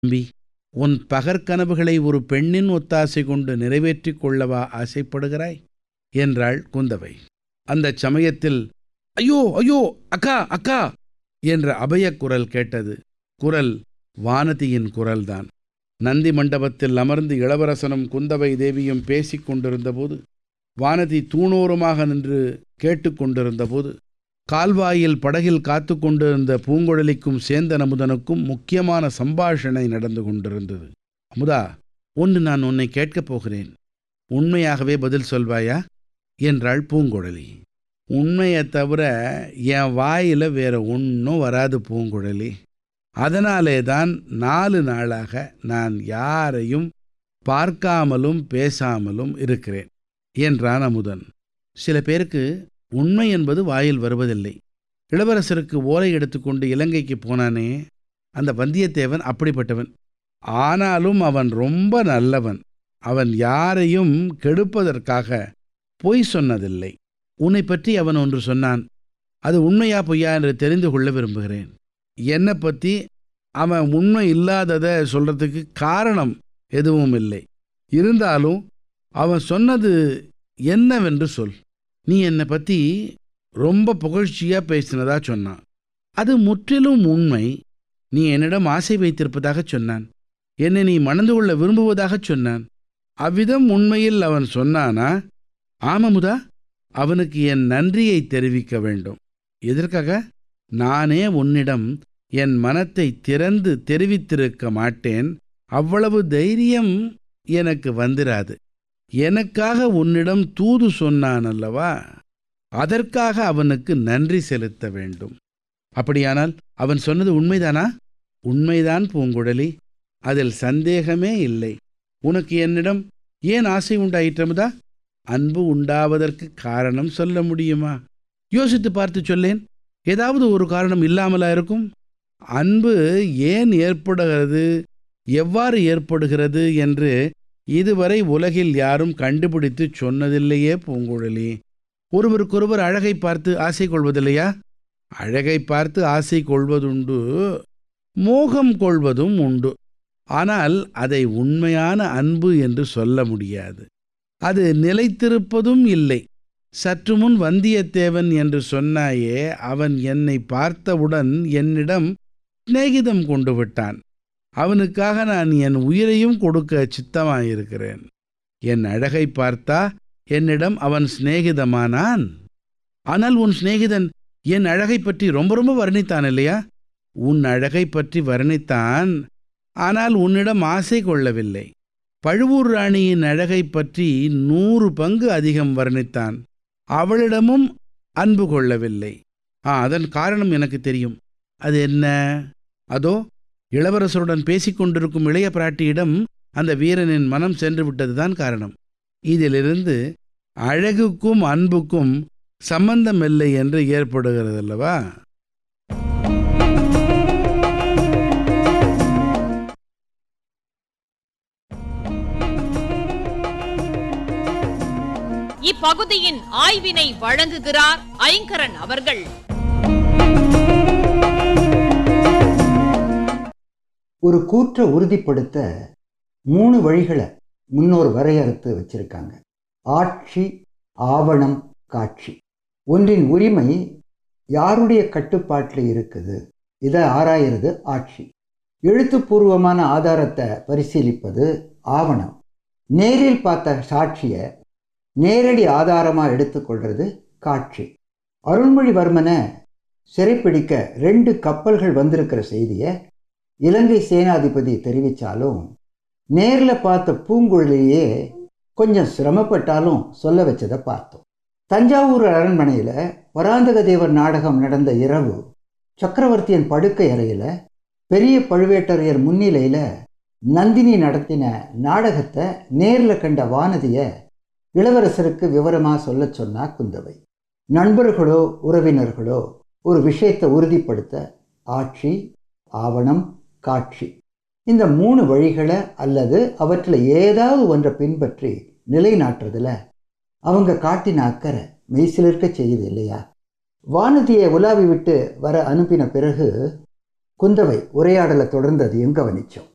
தம்பி உன் பகற்கனவுகளை ஒரு பெண்ணின் ஒத்தாசை கொண்டு நிறைவேற்றிக் கொள்ளவா ஆசைப்படுகிறாய் என்றாள் குந்தவை அந்தச் சமயத்தில் ஐயோ ஐயோ அக்கா அக்கா என்ற அபயக் குரல் கேட்டது குரல் வானதியின் குரல்தான் நந்தி மண்டபத்தில் அமர்ந்து இளவரசனும் குந்தவை தேவியும் பேசிக் கொண்டிருந்தபோது வானதி தூணோரமாக நின்று கேட்டுக்கொண்டிருந்தபோது கால்வாயில் படகில் காத்து கொண்டிருந்த பூங்குழலிக்கும் சேந்தன் அமுதனுக்கும் முக்கியமான சம்பாஷணை நடந்து கொண்டிருந்தது அமுதா ஒன்று நான் உன்னை கேட்கப் போகிறேன் உண்மையாகவே பதில் சொல்வாயா என்றாள் பூங்குழலி உண்மையைத் தவிர என் வாயில் வேற ஒன்றும் வராது பூங்குழலி அதனாலே தான் நாலு நாளாக நான் யாரையும் பார்க்காமலும் பேசாமலும் இருக்கிறேன் என்றான் அமுதன் சில பேருக்கு உண்மை என்பது வாயில் வருவதில்லை இளவரசருக்கு ஓலை எடுத்துக்கொண்டு இலங்கைக்கு போனானே அந்த வந்தியத்தேவன் அப்படிப்பட்டவன் ஆனாலும் அவன் ரொம்ப நல்லவன் அவன் யாரையும் கெடுப்பதற்காக பொய் சொன்னதில்லை உன்னை பற்றி அவன் ஒன்று சொன்னான் அது உண்மையா பொய்யா என்று தெரிந்து கொள்ள விரும்புகிறேன் என்னை பற்றி அவன் உண்மை இல்லாததை சொல்றதுக்கு காரணம் எதுவும் இல்லை இருந்தாலும் அவன் சொன்னது என்னவென்று சொல் நீ என்னை பற்றி ரொம்ப புகழ்ச்சியாக பேசினதா சொன்னான் அது முற்றிலும் உண்மை நீ என்னிடம் ஆசை வைத்திருப்பதாக சொன்னான் என்னை நீ மணந்து கொள்ள விரும்புவதாக சொன்னான் அவ்விதம் உண்மையில் அவன் சொன்னானா ஆமமுதா அவனுக்கு என் நன்றியை தெரிவிக்க வேண்டும் எதற்காக நானே உன்னிடம் என் மனத்தை திறந்து தெரிவித்திருக்க மாட்டேன் அவ்வளவு தைரியம் எனக்கு வந்திராது எனக்காக உன்னிடம் தூது சொன்னான் அல்லவா அதற்காக அவனுக்கு நன்றி செலுத்த வேண்டும் அப்படியானால் அவன் சொன்னது உண்மைதானா உண்மைதான் பூங்குழலி அதில் சந்தேகமே இல்லை உனக்கு என்னிடம் ஏன் ஆசை உண்டாயிற்றமுதா அன்பு உண்டாவதற்கு காரணம் சொல்ல முடியுமா யோசித்து பார்த்து சொல்லேன் ஏதாவது ஒரு காரணம் இல்லாமலா இருக்கும் அன்பு ஏன் ஏற்படுகிறது எவ்வாறு ஏற்படுகிறது என்று இதுவரை உலகில் யாரும் கண்டுபிடித்து சொன்னதில்லையே பூங்குழலி ஒருவருக்கொருவர் அழகை பார்த்து ஆசை கொள்வதில்லையா அழகை பார்த்து ஆசை கொள்வதுண்டு மோகம் கொள்வதும் உண்டு ஆனால் அதை உண்மையான அன்பு என்று சொல்ல முடியாது அது நிலைத்திருப்பதும் இல்லை சற்று முன் வந்தியத்தேவன் என்று சொன்னாயே அவன் என்னை பார்த்தவுடன் என்னிடம் சிநேகிதம் கொண்டு விட்டான் அவனுக்காக நான் என் உயிரையும் கொடுக்க சித்தமாயிருக்கிறேன் என் அழகை பார்த்தா என்னிடம் அவன் சிநேகிதமானான் ஆனால் உன் சிநேகிதன் என் அழகை பற்றி ரொம்ப ரொம்ப வர்ணித்தான் இல்லையா உன் அழகை பற்றி வர்ணித்தான் ஆனால் உன்னிடம் ஆசை கொள்ளவில்லை பழுவூர் ராணியின் அழகை பற்றி நூறு பங்கு அதிகம் வர்ணித்தான் அவளிடமும் அன்பு கொள்ளவில்லை ஆ அதன் காரணம் எனக்கு தெரியும் அது என்ன அதோ இளவரசருடன் பேசிக்கொண்டிருக்கும் இளைய பிராட்டியிடம் அந்த வீரனின் மனம் சென்று விட்டதுதான் காரணம் இதிலிருந்து அழகுக்கும் அன்புக்கும் சம்பந்தம் இல்லை என்று ஏற்படுகிறது அல்லவா இப்பகுதியின் ஆய்வினை வழங்குகிறார் ஐங்கரன் அவர்கள் ஒரு கூற்றை உறுதிப்படுத்த மூணு வழிகளை முன்னோர் வரையறுத்து வச்சிருக்காங்க ஆட்சி ஆவணம் காட்சி ஒன்றின் உரிமை யாருடைய கட்டுப்பாட்டில் இருக்குது இதை ஆராயிறது ஆட்சி எழுத்துப்பூர்வமான ஆதாரத்தை பரிசீலிப்பது ஆவணம் நேரில் பார்த்த சாட்சியை நேரடி ஆதாரமாக எடுத்துக்கொள்றது காட்சி அருள்மொழிவர்மனை சிறைப்பிடிக்க ரெண்டு கப்பல்கள் வந்திருக்கிற செய்தியை இலங்கை சேனாதிபதி தெரிவித்தாலும் நேரில் பார்த்த பூங்குழலியே கொஞ்சம் சிரமப்பட்டாலும் சொல்ல வச்சதை பார்த்தோம் தஞ்சாவூர் அரண்மனையில் வராந்தக தேவர் நாடகம் நடந்த இரவு சக்கரவர்த்தியின் படுக்கை அறையில் பெரிய பழுவேட்டரையர் முன்னிலையில் நந்தினி நடத்தின நாடகத்தை நேரில் கண்ட வானதியை இளவரசருக்கு விவரமாக சொல்ல சொன்னா குந்தவை நண்பர்களோ உறவினர்களோ ஒரு விஷயத்தை உறுதிப்படுத்த ஆட்சி ஆவணம் காட்சி இந்த மூணு வழிகளை அல்லது அவற்றில் ஏதாவது ஒன்றை பின்பற்றி நிலைநாட்டுறதுல அவங்க காட்டின அக்கறை மெய்சிலிருக்க செய்யுது இல்லையா வானதியை உலாவி விட்டு வர அனுப்பின பிறகு குந்தவை உரையாடலை தொடர்ந்ததையும் கவனித்தோம்